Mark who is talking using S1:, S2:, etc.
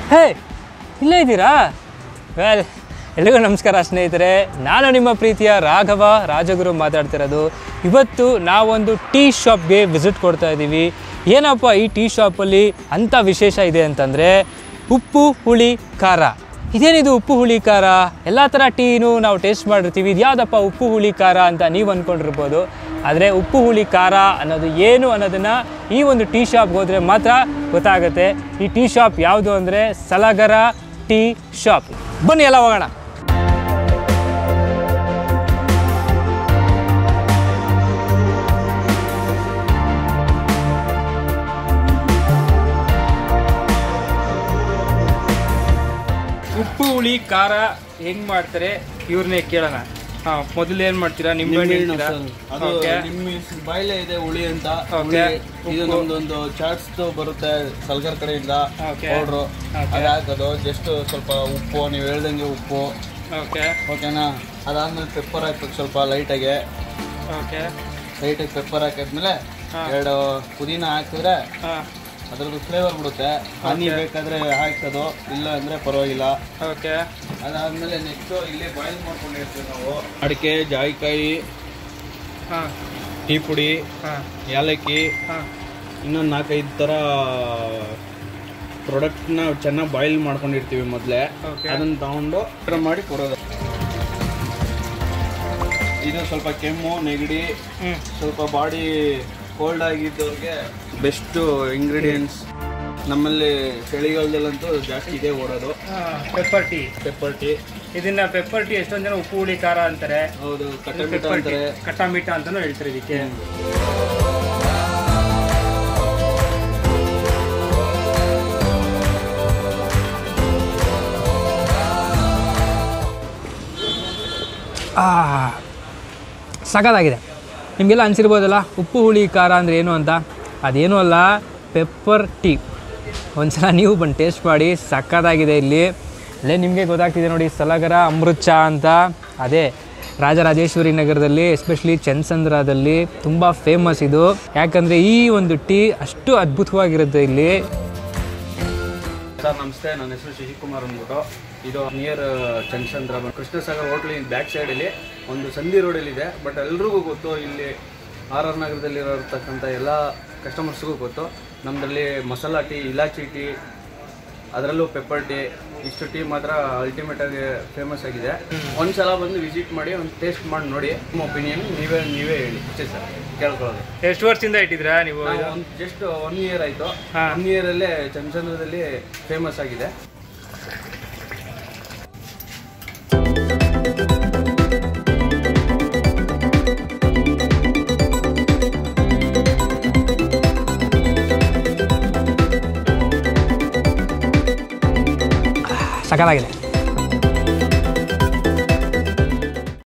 S1: ಹೇ ಇಲ್ಲೇ ಇದ್ದೀರಾ ವೆಲ್ ಎಲ್ಲಿಗೂ ನಮಸ್ಕಾರ ಸ್ನೇಹಿತರೆ ನಾನು ನಿಮ್ಮ ಪ್ರೀತಿಯ ರಾಘವ ರಾಜಗುರು ಮಾತಾಡ್ತಿರೋದು ಇವತ್ತು ನಾವೊಂದು ಟೀ ಶಾಪ್ಗೆ ವಿಸಿಟ್ ಕೊಡ್ತಾ ಇದ್ದೀವಿ ಏನಪ್ಪ ಈ ಟೀ ಶಾಪಲ್ಲಿ ಅಂಥ ವಿಶೇಷ ಇದೆ ಅಂತಂದರೆ ಉಪ್ಪು ಹುಳಿ ಖಾರ ಇದೇನಿದು ಉಪ್ಪು ಹುಳಿ ಖಾರ ಎಲ್ಲ ಥರ ಟೀನು ನಾವು ಟೇಸ್ಟ್ ಮಾಡಿರ್ತೀವಿ ಇದು ಯಾವುದಪ್ಪ ಉಪ್ಪು ಹುಳಿ ಖಾರ ಅಂತ ನೀವು ಅಂದ್ಕೊಂಡಿರ್ಬೋದು ಆದರೆ ಉಪ್ಪು ಹುಳಿ ಖಾರ ಅನ್ನೋದು ಏನು ಅನ್ನೋದನ್ನು ಈ ಒಂದು ಟೀ ಶಾಪ್ಗೆ ಹೋದರೆ ಮಾತ್ರ ಗೊತ್ತಾಗುತ್ತೆ ಈ ಟೀ ಶಾಪ್ ಯಾವುದು ಅಂದರೆ ಸಲಗರ ಟೀ ಶಾಪ್ ಬನ್ನಿ ಎಲ್ಲ ಹೋಗೋಣ ಉಪ್ಪು ಹುಳಿ ಖಾರ ಹೆಂಗ್ ಮಾಡ್ತಾರೆ ಇವ್ರನ್ನೇ ಕೇಳೋಣ ಹಾ ಮೊದಲು ಏನ್ ಮಾಡ್ತೀರಾ ನಿಂಬೆ
S2: ಅದು ನಿಮ್ಮ ಬಾಯಿಲೆ ಇದೆ ಹುಳಿ ಅಂತ
S1: Okay.
S2: ಹುಳಿ. ಇದು ನಮ್ದೊಂದು ಚಾಟ್ಸ್ ಬರುತ್ತೆ ಸಲ್ಗರ್ ಕಡೆಯಿಂದ
S1: Okay.
S2: Powder
S1: Okay.
S2: ಅದು ಹಾಕೋದು ಜಸ್ಟ್ ಸ್ವಲ್ಪ ಉಪ್ಪು ನೀವು ಹೇಳ್ದಂಗೆ ಉಪ್ಪು
S1: ಓಕೆ
S2: ಓಕೆನಾ ಅದಾದ್ಮೇಲೆ ಪೆಪ್ಪರ್ ಹಾಕ್ಬೇಕು ಸ್ವಲ್ಪ ಲೈಟಾಗೆ
S1: ಓಕೆ
S2: ಲೈಟಾಗಿ ಪೆಪ್ಪರ್ ಹಾಕಿದ್ಮೇಲೆ
S1: ಹಾ.
S2: ಎರಡು ಪುದೀನ ಹಾಕಿದ್ರೆ
S1: ಹಾ
S2: ಅದ್ರದ್ದು ಫ್ಲೇವರ್ ಬಿಡುತ್ತೆ ಹನಿ ಬೇಕಾದ್ರೆ ಹಾಕೋದು ಇಲ್ಲ ಅಂದ್ರೆ ಪರವಾಗಿಲ್ಲ
S1: ಓಕೆ
S2: ಅದಾದ್ಮೇಲೆ ನೆಕ್ಸ್ಟ್ ಇಲ್ಲೇ ಬಾಯ್ಲ್ ಮಾಡ್ಕೊಂಡಿರ್ತೀವಿ ನಾವು ಅಡಿಕೆ ಜಾಯಿಕಾಯಿ
S1: ಹಾ
S2: ಟೀ ಪುಡಿ
S1: ಹಾ
S2: ಏಲಕ್ಕಿ
S1: ಹಾ
S2: ಇನ್ನೊಂದು ನಾಲ್ಕೈದು ಥರ ಪ್ರಾಡಕ್ಟ್ನ ಚೆನ್ನಾಗಿ ಬಾಯ್ಲ್ ಮಾಡ್ಕೊಂಡಿರ್ತೀವಿ ಮೊದಲೇ
S1: Okay.
S2: ಅದನ್ನ ತಗೊಂಡು ಫ್ರೈ ಮಾಡಿ ಕೊಡೋದು ಇದು ಸ್ವಲ್ಪ ಕೆಮ್ಮು ನೆಗಡಿ
S1: ಹ್ಮ್
S2: ಸ್ವಲ್ಪ ಬಾಡಿ ಕೋಲ್ಡ್ ಆಗಿದ್ದವ್ರಿಗೆ ಬೆಸ್ಟ್ ಇಂಗ್ರೀಡಿಯೆಂಟ್ಸ್ ನಮ್ಮಲ್ಲಿ ಚಳಿಗಾಲದಲ್ಲಂತೂ ಜಾಸ್ತಿ ಇದೆ ಓಡೋದು
S1: ಪೆಪ್ಪರ್ ಟೀ
S2: ಪೆಪ್ಪರ್ ಟೀ
S1: ಇದನ್ನ ಪೆಪ್ಪರ್ ಟೀ ಎಷ್ಟೊಂದು ಜನ ಉಪ್ಪು ಹುಳಿ ಖಾರ ಅಂತಾರೆ
S2: ಹೌದು ಕಟ್ಟೆ
S1: ಪೆಪ್ಪರ್ ಟೀ
S2: ಅಂತಾರೆ
S1: ಕಟ್ಟ ಮೀಠ ಅಂತಾನು ಹೇಳ್ತಾರೆ ಇದಕ್ಕೆ ಆ, ಸಖತ್ತಾಗಿದೆ ನಿಮಗೆಲ್ಲ ಅನಿಸಿರ್ಬೋದಲ್ಲ ಉಪ್ಪು ಹುಳಿ ಖಾರ ಅಂದರೆ ಏನು ಅಂತ ಅದೇನೂ ಅಲ್ಲ ಪೆಪ್ಪರ್ ಟೀ ಒಂದ್ಸಲ ನೀವು ಬಂದು ಟೇಸ್ಟ್ ಮಾಡಿ ಸಖತ್ತಾಗಿದೆ ಇಲ್ಲಿ ಅಲ್ಲೇ ನಿಮಗೆ ಗೊತ್ತಾಗ್ತಿದೆ ನೋಡಿ ಸಲಗರ ಅಮೃತ ಚಾ ಅಂತ ಅದೇ ರಾಜರಾಜೇಶ್ವರಿ ನಗರದಲ್ಲಿ ಎಸ್ಪೆಷಲಿ ಚನ್ಸಂದ್ರದಲ್ಲಿ ತುಂಬ ಫೇಮಸ್ ಇದು ಯಾಕಂದರೆ ಈ ಒಂದು ಟೀ ಅಷ್ಟು ಅದ್ಭುತವಾಗಿರುತ್ತೆ ಇಲ್ಲಿ
S2: ಸರ್ ನಮಸ್ತೆ ನನ್ನ ಹೆಸರು ಶಶಿಕುಮಾರ್ ಅಂದ್ಬಿಟ್ಟು ಇದು ನಿಯರ್ ಚಂದ್ರಚಂದ್ರ ಕೃಷ್ಣಸಾಗರ್ ಹೋಟ್ಲ್ ಬ್ಯಾಕ್ ಸೈಡಲ್ಲಿ ಒಂದು ಸಂಧಿ ರೋಡಲ್ಲಿ ಇದೆ ಬಟ್ ಎಲ್ರಿಗೂ ಗೊತ್ತು ಇಲ್ಲಿ ಆರ್ ಆರ್ ನಗರದಲ್ಲಿ ಇರತಕ್ಕಂಥ ಎಲ್ಲ ಕಸ್ಟಮರ್ಸ್ಗೂ ಗೊತ್ತು ನಮ್ಮದಲ್ಲಿ ಮಸಾಲಾ ಟೀ ಇಲಾಚಿ ಟೀ ಅದರಲ್ಲೂ ಪೆಪ್ಪರ್ ಟೀ ಇಷ್ಟು ಟೀ ಮಾತ್ರ ಅಲ್ಟಿಮೇಟ್ ಆಗಿ ಫೇಮಸ್ ಆಗಿದೆ ಒಂದ್ಸಲ ಬಂದು ವಿಸಿಟ್ ಮಾಡಿ ಒಂದು ಟೇಸ್ಟ್ ಮಾಡಿ ನೋಡಿ ನಿಮ್ಮ ಒಪಿನಿಯನ್ ನೀವೇ ನೀವೇ ಹೇಳಿ ಅಷ್ಟೇ ಸರ್ ಕೇಳ್ಕೊಳ್ಳೋದು
S1: ಎಷ್ಟು ವರ್ಷದಿಂದ ಇಟ್ಟಿದ್ರಾ ನೀವು
S2: ಒಂದು ಜಸ್ಟ್ ಒನ್ ಇಯರ್ ಆಯಿತು
S1: ಹಾ.
S2: ಒನ್ ಇಯರಲ್ಲೇ ಚಂದ್ರಚಂದ್ರದಲ್ಲಿ ಫೇಮಸ್ ಆಗಿದೆ
S1: ಸಖತ್ತಾಗಿದೆ